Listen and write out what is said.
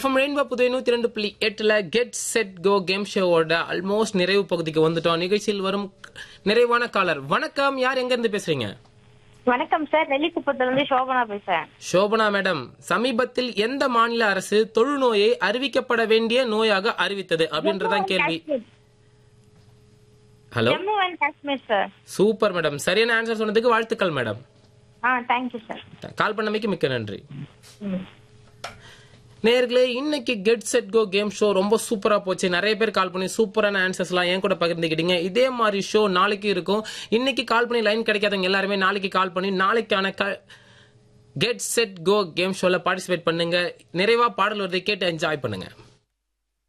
FM Rainbow Puduvai நூத்தி ரெண்டு புள்ளி எட்டுல கெட் செட் கோ கேம் ஷோவோட ஆல்மோஸ்ட் நிறைவு பகுதிக்கு வந்துட்டோம் நிகழ்ச்சியில் வரும் நிறைவான காலர் வணக்கம் யார் எங்க இருந்து பேசுறீங்க வணக்கம் சார் நெல்லிக்குப்பத்துல இருந்து சோபனா பேசுறேன் சோபனா மேடம் சமீபத்தில் எந்த மாநில அரசு தொழுநோயை அறிவிக்கப்பட வேண்டிய நோயாக அறிவித்தது அப்படின்றதான் கேள்வி hello Jammu and Kashmir sir super madam சரியான ஆன்சர் சொன்னதுக்கு வாழ்த்துக்கள் மேடம் ஆ தேங்க்யூ சார் கால் பண்ணமைக்கு மிக்க நன்றி நேர்களே இன்னைக்கு get set go game show ரொம்ப சூப்பரா போச்சு நிறைய பேர் கால் பண்ணி சூப்பரான ஆன்சர்ஸ் எல்லாம் என் கூட பகிர்ந்துக்கிட்டீங்க இதே மாதிரி ஷோ நாளைக்கு இருக்கும் இன்னைக்கு கால் பண்ணி லைன் கிடைக்காதவங்க எல்லாருமே நாளைக்கு கால் பண்ணி நாளைக்கான கெட் செட் கோ கேம் ஷோல பார்ட்டிசிபேட் பண்ணுங்க நிறைவா பாடல் வருதை கேட்டு என்ஜாய் பண்ணுங்க